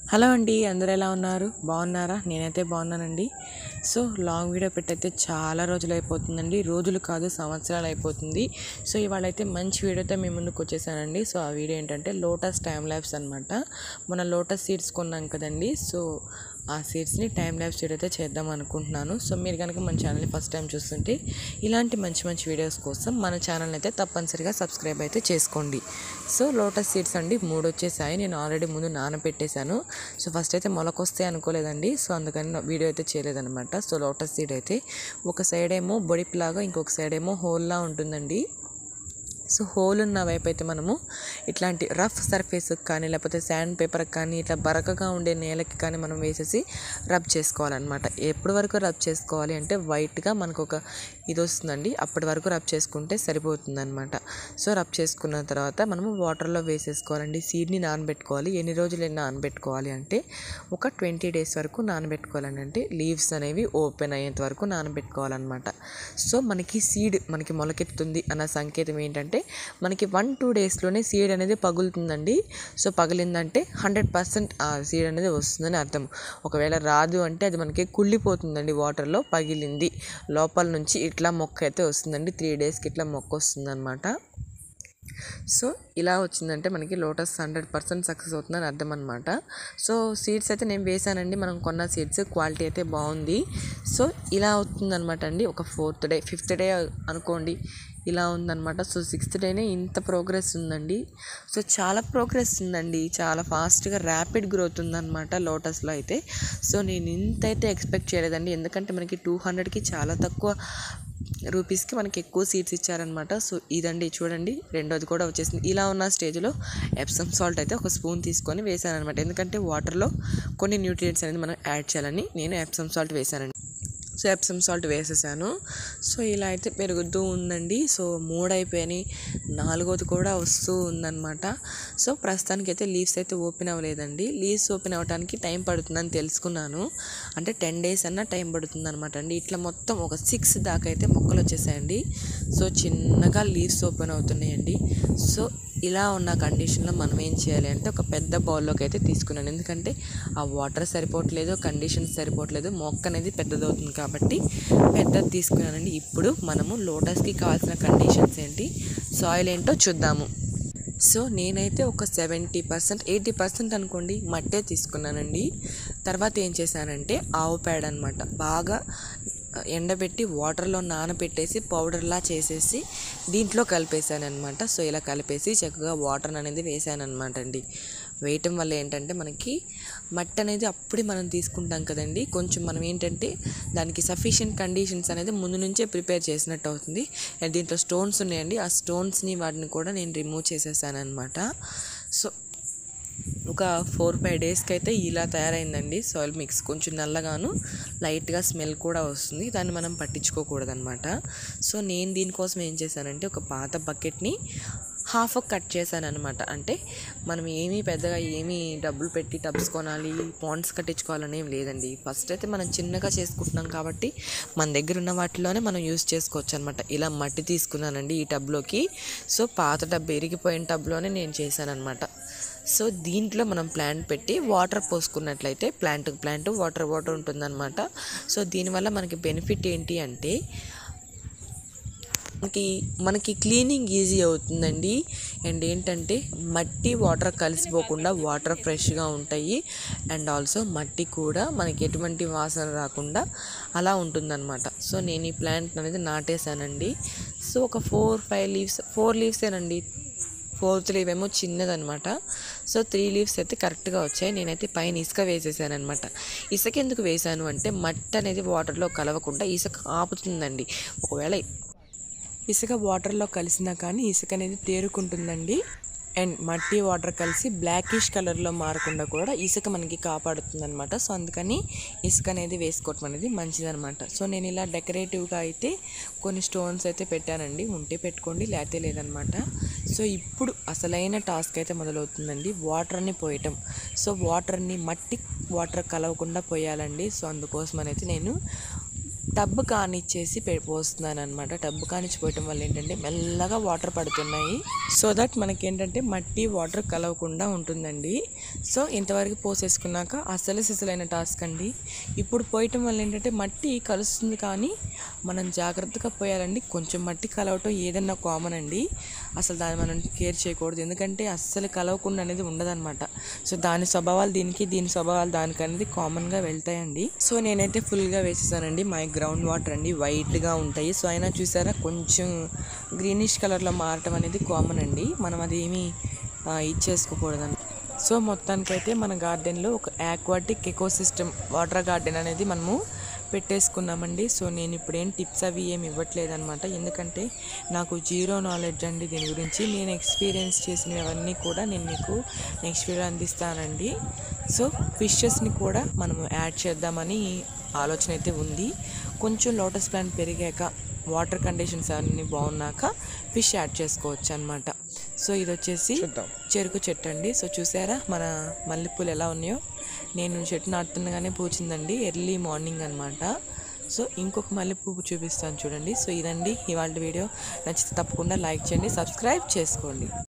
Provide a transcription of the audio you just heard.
hello అండి అందరూ ఎలా ఉన్నారు బాగున్నారా నేనైతే బాగున్నానండి సో లాంగ్ వీడియో పెట్టయితే చాలా రోజులు అయిపోతుందండి రోజులు కాదు సంవత్సరాలు అయిపోతుంది సో ఇవాళ అయితే మంచి వీడియోతో మీ ముందుకు వచ్చేసానండి సో ఆ వీడియో ఏంటంటే లోటస్ టైం ల్యాబ్స్ అనమాట మన లోటస్ సీడ్స్ కొన్నాం కదండి సో ఆ సీడ్స్ని టైం ల్యాబ్స్ వీడియో అయితే చేద్దాం అనుకుంటున్నాను సో మీరు కనుక మన ఛానల్ని ఫస్ట్ టైం చూస్తుంటే ఇలాంటి మంచి మంచి వీడియోస్ కోసం మన ఛానల్ అయితే తప్పనిసరిగా సబ్స్క్రైబ్ అయితే చేసుకోండి సో లోటస్ సీడ్స్ అండి మూడు వచ్చేసాయి నేను ఆల్రెడీ ముందు నానబెట్టేశాను సో ఫస్ట్ అయితే మొలకొస్తాయి అనుకోలేదండి సో అందుకని నా వీడియో అయితే చేయలేదన్నమాట సో లోటస్ సీడ్ అయితే ఒక సైడ్ ఏమో బొడిపిలాగా ఇంకొక సైడ్ ఏమో హోల్లా ఉంటుందండి సో హోల్ ఉన్న వైపు అయితే మనము ఇట్లాంటి రఫ్ సర్ఫేస్కి కానీ లేకపోతే శాండ్ పేపర్కి కానీ ఇట్లా బరకగా ఉండే నేలకి కానీ మనం వేసేసి రబ్ చేసుకోవాలన్నమాట ఎప్పటి వరకు రబ్ చేసుకోవాలి అంటే వైట్గా మనకు ఒక ఇది వస్తుందండి అప్పటి వరకు రబ్ చేసుకుంటే సరిపోతుంది అనమాట సో రబ్ చేసుకున్న తర్వాత మనము వాటర్లో వేసేసుకోవాలండి సీడ్ని నానబెట్టుకోవాలి ఎన్ని రోజులు నానబెట్టుకోవాలి అంటే ఒక ట్వంటీ డేస్ వరకు నానబెట్టుకోవాలండి అంటే లీవ్స్ అనేవి ఓపెన్ అయ్యేంత వరకు నానబెట్టుకోవాలన్నమాట సో మనకి సీడ్ మనకి మొలకెత్తుంది అన్న సంకేతం ఏంటంటే మనకి వన్ టూ డేస్లోనే సీడ్ అనేది పగులుతుందండి సో పగిలిందంటే హండ్రెడ్ పర్సెంట్ ఆ సీడ్ అనేది వస్తుందని అర్థం ఒకవేళ రాదు అంటే అది మనకి కుళ్ళిపోతుందండి వాటర్లో పగిలింది లోపల నుంచి ఇట్లా మొక్క అయితే వస్తుందండి త్రీ డేస్కి ఇట్లా మొక్క వస్తుందన్నమాట సో ఇలా వచ్చిందంటే మనకి లోటస్ హండ్రెడ్ పర్సెంట్ సక్సెస్ అవుతుందని అర్థం అనమాట సో సీడ్స్ అయితే నేను వేసానండి మనం కొన్న సీడ్స్ క్వాలిటీ అయితే బాగుంది సో ఇలా అవుతుందన్నమాట అండి ఒక ఫోర్త్ డే ఫిఫ్త్ డే అనుకోండి ఇలా ఉందన్నమాట సో సిక్స్త్ డేనే ఇంత ప్రోగ్రెస్ ఉందండి సో చాలా ప్రోగ్రెస్ ఉందండి చాలా ఫాస్ట్గా ర్యాపిడ్ గ్రోత్ ఉందన్నమాట లోటస్లో అయితే సో నేను ఇంత అయితే ఎక్స్పెక్ట్ చేయలేదండి ఎందుకంటే మనకి టూ హండ్రెడ్కి చాలా తక్కువ రూపీస్కి మనకి ఎక్కువ సీట్స్ ఇచ్చారనమాట సో ఇదండి చూడండి రెండోది కూడా వచ్చేసింది ఇలా ఉన్న స్టేజ్లో ఎప్సమ్ సాల్ట్ అయితే ఒక స్పూన్ తీసుకొని వేసాను అనమాట ఎందుకంటే వాటర్లో కొన్ని న్యూట్రియంట్స్ అనేది మనం యాడ్ చేయాలని నేను ఎప్సమ్ సాల్ట్ వేసానండి సో ఎప్సమ్ సాల్ట్ వేసేసాను సో ఇలా అయితే పెరుగుతూ ఉందండి సో మూడు అయిపోయినాయి నాలుగోది కూడా వస్తూ ఉందన్నమాట సో ప్రస్తుతానికి అయితే లీవ్స్ అయితే ఓపెన్ అవ్వలేదండి లీవ్స్ ఓపెన్ అవ్వడానికి టైం పడుతుందని తెలుసుకున్నాను అంటే టెన్ డేస్ అన్న టైం పడుతుంది అనమాట అండి ఇట్లా మొత్తం ఒక సిక్స్ దాకా అయితే మొక్కలు వచ్చేసాయండి సో చిన్నగా లీవ్స్ ఓపెన్ అవుతున్నాయండి సో ఇలా ఉన్న కండిషన్లో మనం ఏం చేయాలి అంటే ఒక పెద్ద బౌల్లోకి అయితే తీసుకున్నాను ఎందుకంటే ఆ వాటర్ సరిపోవట్లేదు కండిషన్స్ సరిపోవట్లేదు మొక్క అనేది పెద్దదవుతుంది కాబట్టి పెద్దది తీసుకున్నానండి ఇప్పుడు మనము లోటస్కి కావాల్సిన కండిషన్స్ ఏంటి సాయిల్ ఏంటో చూద్దాము సో నేనైతే ఒక సెవెంటీ పర్సెంట్ ఎయిటీ పర్సెంట్ అనుకోండి మట్టే తీసుకున్నానండి తర్వాత ఏం చేశానంటే ఆవు పేడ అనమాట బాగా ఎండబెట్టి వాటర్లో నానబెట్టేసి పౌడర్లా చేసేసి దీంట్లో కలిపేసాను అనమాట సో ఇలా కలిపేసి చక్కగా వాటర్ అనేది వేసాను అనమాట అండి వేయటం వల్ల ఏంటంటే మనకి మట్టి అనేది అప్పుడే మనం తీసుకుంటాం కదండి కొంచెం మనం ఏంటంటే దానికి సఫిషియెంట్ కండిషన్స్ అనేది ముందు నుంచే ప్రిపేర్ చేసినట్టు అవుతుంది అండ్ దీంట్లో స్టోన్స్ ఉన్నాయండి ఆ స్టోన్స్ని వాటిని కూడా నేను రిమూవ్ చేసేసాను అనమాట సో ఒక ఫోర్ ఫైవ్ డేస్కి అయితే ఇలా తయారైందండి సాయిల్ మిక్స్ కొంచెం నల్లగాను లైట్గా స్మెల్ కూడా వస్తుంది దాన్ని మనం పట్టించుకోకూడదు అనమాట సో నేను దీనికోసం ఏం చేశానంటే ఒక పాత బకెట్ని హాఫ్ కట్ చేశాను అనమాట అంటే మనం ఏమీ పెద్దగా ఏమీ డబ్బులు పెట్టి టబ్స్ కొనాలి పాండ్స్ కట్టించుకోవాలని ఏం లేదండి ఫస్ట్ అయితే మనం చిన్నగా చేసుకుంటున్నాం కాబట్టి మన దగ్గర ఉన్న వాటిలోనే మనం యూస్ చేసుకోవచ్చు అనమాట ఇలా మట్టి తీసుకున్నానండి ఈ టబ్లోకి సో పాత టబ్ ఇరిగిపోయిన టబ్లోనే నేను చేశాను అనమాట సో దీంట్లో మనం ప్లాంట్ పెట్టి వాటర్ పోసుకున్నట్లయితే ప్లాంట్ ప్లాంట్ వాటర్ వాటర్ ఉంటుందన్నమాట సో దీనివల్ల మనకి బెనిఫిట్ ఏంటి అంటే మనకి మనకి క్లీనింగ్ ఈజీ అవుతుందండి అండ్ ఏంటంటే మట్టి వాటర్ కలిసిపోకుండా వాటర్ ఫ్రెష్గా ఉంటాయి అండ్ ఆల్సో మట్టి కూడా మనకి ఎటువంటి వాసన రాకుండా అలా ఉంటుందన్నమాట సో నేను ఈ ప్లాంట్ అనేది నాటేశానండి సో ఒక ఫోర్ ఫైవ్ లీవ్స్ ఫోర్ లీవ్సేనండి ఫోర్త్ లీవ్ ఏమో చిన్నదనమాట సో త్రీ లీవ్స్ అయితే కరెక్ట్గా వచ్చాయి నేనైతే పైన ఇసుక వేసేసాను అనమాట ఇసుక ఎందుకు వేసాను అంటే మట్టి అనేది వాటర్లో కలవకుండా ఇసుక ఆపుతుందండి ఒకవేళ ఇసుక వాటర్లో కలిసినా కానీ ఇసుక అనేది తేరుకుంటుందండి అండ్ మట్టి వాటర్ కలిసి బ్లాకిష్ కలర్లో మారకుండా కూడా ఇసుక మనకి కాపాడుతుంది అనమాట సో అందుకని ఇసుక అనేది వేసుకోవటం అనేది మంచిదనమాట సో నేను ఇలా డెకరేటివ్గా అయితే కొన్ని స్టోన్స్ అయితే పెట్టానండి ఉంటే పెట్టుకోండి లేకపోతే లేదనమాట సో ఇప్పుడు అసలైన టాస్క్ అయితే మొదలవుతుందండి వాటర్ని పోయటం సో వాటర్ని మట్టి వాటర్ కలవకుండా పోయాలండి సో అందుకోసం అనేది నేను టబ్ కానిచ్చేసి పె పోస్తున్నాను అనమాట టబ్ కానిచ్చి పోయటం వల్ల ఏంటంటే మెల్లగా వాటర్ పడుతున్నాయి సో దట్ మనకి ఏంటంటే మట్టి వాటర్ కలవకుండా ఉంటుందండి సో ఇంతవరకు పోసేసుకున్నాక అసలు సిసలైన టాస్క్ అండి ఇప్పుడు పోయటం వల్ల ఏంటంటే మట్టి కలుస్తుంది కానీ మనం జాగ్రత్తగా పోయాలండి కొంచెం మట్టి కలవటం ఏదన్నా కామన్ అండి అసలు దాన్ని మనం కేర్ చేయకూడదు ఎందుకంటే అస్సలు కలవకుండా అనేది ఉండదన్నమాట సో దాని స్వభావాలు దీనికి దీని స్వభావాలు దానికి అనేది కామన్గా వెళ్తాయండి సో నేనైతే ఫుల్గా వేసేసానండి మై గ్రౌండ్ వాటర్ అండి వైట్గా ఉంటాయి సో అయినా చూసారా కొంచెం గ్రీనిష్ కలర్లో మారటం అనేది కామన్ అండి మనం అది ఏమీ ఆ, ఇచ్చేసుకోకూడదండి సో మొత్తానికైతే మన గార్డెన్లో ఒక ఆక్వాటిక్ ఎకోసిస్టమ్ వాటర్ గార్డెన్ అనేది మనము పెట్టేసుకున్నామండి సో నేను ఇప్పుడు ఏం టిప్స్ అవి ఏమి ఇవ్వట్లేదు అనమాట ఎందుకంటే నాకు జీరో నాలెడ్జ్ అండి దీని గురించి నేను ఎక్స్పీరియన్స్ చేసినవన్నీ కూడా నేను మీకు నెక్స్ట్ వీడియో అందిస్తానండి సో ఫిషెస్ని కూడా మనము యాడ్ చేద్దామని ఆలోచన అయితే ఉంది కొంచెం లోటస్ ప్లాంట్ పెరిగాక వాటర్ కండిషన్స్ అన్నీ బాగున్నాక ఫిష్ యాడ్ చేసుకోవచ్చు అనమాట సో ఇది వచ్చేసి చెరుకు చెట్టు అండి సో చూసారా మన మల్లెపూలు ఎలా ఉన్నాయో నేను చెట్టు నాటుతుండగానే పూచిందండి ఎర్లీ మార్నింగ్ అనమాట సో ఇంకొక మల్లెపువ్వు చూపిస్తాను చూడండి సో ఇదండి ఇవాళ వీడియో నచ్చితే తప్పకుండా లైక్ చేయండి సబ్స్క్రైబ్ చేసుకోండి